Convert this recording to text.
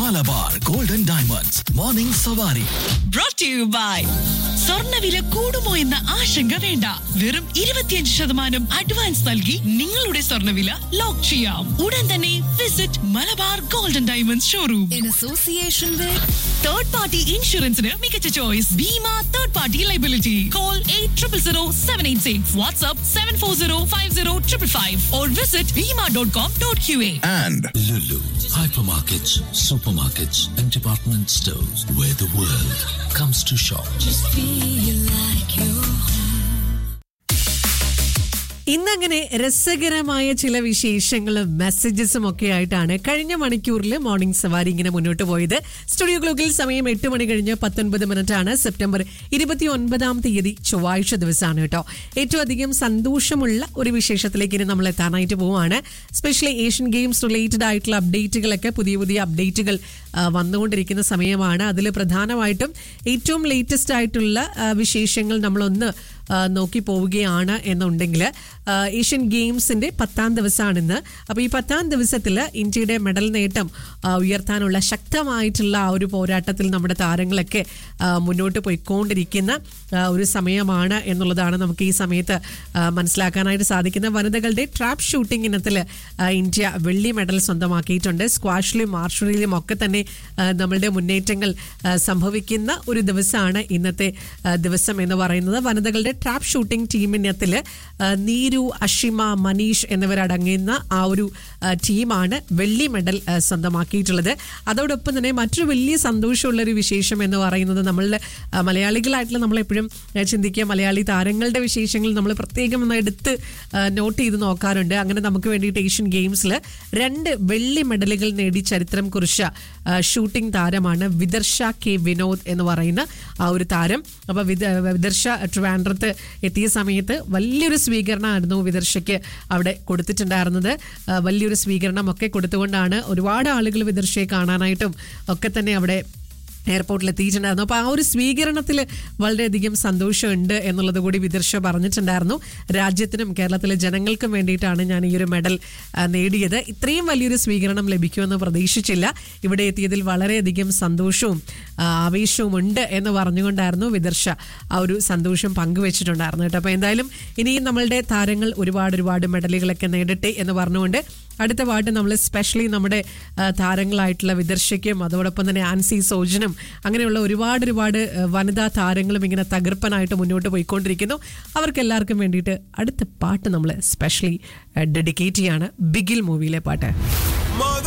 Malabar Golden Diamonds morning സവാരി brought to you by സ്വർണ്ണവില കൂടുമോ എന്ന ആശങ്ക വേണ്ട വെറും ഇരുപത്തിയഞ്ച് ശതമാനം അഡ്വാൻസ് നൽകി നിങ്ങളുടെ സ്വർണ്ണവില ലോക്ക് ചെയ്യാം ഉടൻ തന്നെ visit Malabar Golden Diamonds showroom in association with third party ഇൻഷുറൻസിന് മികച്ച choice Bima third party liability call eight triple zero seven eight six WhatsApp seven four zero five zero triple five or visit Bima dot com dot Q A and Lulu, hypermarkets, supermarkets, and department stores where the world comes to shop. feel like you ഇന്നങ്ങനെ രസകരമായ ചില വിശേഷങ്ങളും മെസ്സേജസും ഒക്കെ ആയിട്ടാണ് കഴിഞ്ഞ മണിക്കൂറിൽ morning സവാരി ഇങ്ങനെ മുന്നോട്ട് പോയത് സ്റ്റുഡിയോ ക്ലോക്കിൽ സമയം എട്ട് മണി കഴിഞ്ഞ് പത്തൊൻപത് മിനിറ്റ് ആണ് സെപ്റ്റംബർ ഇരുപത്തി ഒൻപതാം തീയതി ചൊവ്വാഴ്ച ദിവസമാണ് കേട്ടോ ഏറ്റവും അധികം സന്തോഷമുള്ള ഒരു വിശേഷത്തിലേക്ക് ഇനി നമ്മൾ എത്താനായിട്ട് പോവുകയാണ് സ്പെഷ്യലി ഏഷ്യൻ ഗെയിംസ് റിലേറ്റഡ് ആയിട്ടുള്ള അപ്ഡേറ്റുകളൊക്കെ പുതിയ പുതിയ അപ്ഡേറ്റുകൾ ആ, വന്നുകൊണ്ടിരിക്കുന്ന സമയമാണ് അതിൽ പ്രധാനമായിട്ടും ഏറ്റവും ലേറ്റസ്റ്റ് ആയിട്ടുള്ള ആ, വിശേഷങ്ങൾ നമ്മളൊന്ന് ആ, നോക്കി പോവുകയാണ് എന്നുണ്ടെങ്കിൽ ആ, ഏഷ്യൻ ഗെയിംസിന്റെ പത്താം ദിവസമാണിന്ന് അപ്പോൾ ഈ പത്താം ദിവസത്തിൽ ഇന്ത്യയുടെ മെഡൽ നേട്ടം ആ, ഉയർത്താനുള്ള ശക്തമായിട്ടുള്ള ആ ഒരു പോരാട്ടത്തിൽ നമ്മുടെ താരങ്ങളൊക്കെ ആ, മുന്നോട്ട് പോയിക്കൊണ്ടിരിക്കുന്ന ആ, ഒരു സമയമാണ് എന്നുള്ളതാണ് നമുക്ക് ഈ സമയത്ത് ആ, മനസ്സിലാക്കാനായിട്ട് സാധിക്കുന്ന വനിതകളുടെ ട്രാപ്പ് ഷൂട്ടിംഗ് ഇനത്തിൽ ഇന്ത്യ വെള്ളി മെഡൽ സ്വന്തമാക്കിയിട്ടുണ്ട് സ്ക്വാഷിലും മാർഷലിലും ഒക്കെ തന്നെ ആ, നമ്മളുടെ മുന്നേറ്റങ്ങൾ ആ, സംഭവിക്കുന്ന ഒരു ദിവസമാണ് ഇന്നത്തെ ആ, ദിവസം എന്ന് പറയുന്നത് വനിതകളുടെ ട്രാപ്പ് ഷൂട്ടിംഗ് ടീമിനത്തിൽ നീരു അഷിമ മനീഷ് എന്നിവരടങ്ങുന്ന ആ ഒരു ആ, ടീമാണ് വെള്ളി മെഡൽ ആ, സ്വന്തമാക്കിയിട്ടുള്ളത് അതോടൊപ്പം തന്നെ മറ്റൊരു വലിയ സന്തോഷമുള്ള ഒരു വിശേഷം എന്ന് പറയുന്നത് നമ്മളുടെ ആ, മലയാളികളായിട്ടുള്ള നമ്മളെപ്പോഴും ആ, ചിന്തിക്കുക മലയാളി താരങ്ങളുടെ വിശേഷങ്ങൾ നമ്മൾ പ്രത്യേകം ഒന്ന് എടുത്ത് ആ, നോട്ട് ചെയ്ത് നോക്കാറുണ്ട് അങ്ങനെ നമുക്ക് വേണ്ടിയിട്ട് ഏഷ്യൻ ഗെയിംസിൽ രണ്ട് വെള്ളി മെഡലുകൾ നേടി ചരിത്രം കുറിച്ച ആ, ഷൂട്ടിംഗ് താരമാണ് വിദർശ കെ വിനോദ് എന്ന് പറയുന്ന ആ ഒരു താരം അപ്പോൾ വിദ വിദർശ ട്രിവാൻഡ്രത്ത് എത്തിയ സമയത്ത് വലിയൊരു സ്വീകരണമായിരുന്നു വിദർശയ്ക്ക് അവിടെ കൊടുത്തിട്ടുണ്ടായിരുന്നത് ആ, വലിയൊരു സ്വീകരണം ഒക്കെ കൊടുത്തുകൊണ്ടാണ് ഒരുപാട് ആളുകൾ വിദർശയെ കാണാനായിട്ടും ഒക്കെ തന്നെ അവിടെ എയർപോർട്ടിൽ എത്തിയിട്ടുണ്ടായിരുന്നു അപ്പോൾ ആ ഒരു സ്വീകരണത്തിൽ വളരെയധികം സന്തോഷമുണ്ട് എന്നുള്ളത് കൂടി വിദർശ പറഞ്ഞിട്ടുണ്ടായിരുന്നു രാജ്യത്തിനും കേരളത്തിലെ ജനങ്ങൾക്കും വേണ്ടിയിട്ടാണ് ഞാൻ ഈ ഒരു മെഡൽ ആ, നേടിയത് ഇത്രയും വലിയൊരു സ്വീകരണം ലഭിക്കുമെന്ന് പ്രതീക്ഷിച്ചില്ല ഇവിടെ എത്തിയതിൽ വളരെയധികം സന്തോഷവും ആ, ആവേശവും ഉണ്ട് എന്ന് പറഞ്ഞുകൊണ്ടായിരുന്നു വിദർശ ആ ഒരു സന്തോഷം പങ്കുവെച്ചിട്ടുണ്ടായിരുന്നു കേട്ടോ അപ്പോൾ എന്തായാലും ഇനിയും നമ്മളുടെ താരങ്ങൾ ഒരുപാട് ഒരുപാട് മെഡലുകളൊക്കെ നേടട്ടെ എന്ന് പറഞ്ഞുകൊണ്ട് അടുത്ത പാട്ട് നമ്മൾ സ്പെഷ്യലി നമ്മുടെ ആ, താരങ്ങളായിട്ടുള്ള വിദർശയ്ക്കും അതോടൊപ്പം തന്നെ ആൻസി സോജനും അങ്ങനെയുള്ള ഒരുപാട് ഒരുപാട് ആ, വനിതാ താരങ്ങളും ഇങ്ങനെ തകർപ്പനായിട്ട് മുന്നോട്ട് പോയിക്കൊണ്ടിരിക്കുന്നു അവർക്ക് എല്ലാവർക്കും വേണ്ടിയിട്ട് അടുത്ത പാട്ട് നമ്മൾ സ്പെഷ്യലി ഡെഡിക്കേറ്റ് ചെയ്യാണ് ബിഗിൽ മൂവിയിലെ പാട്ട് മത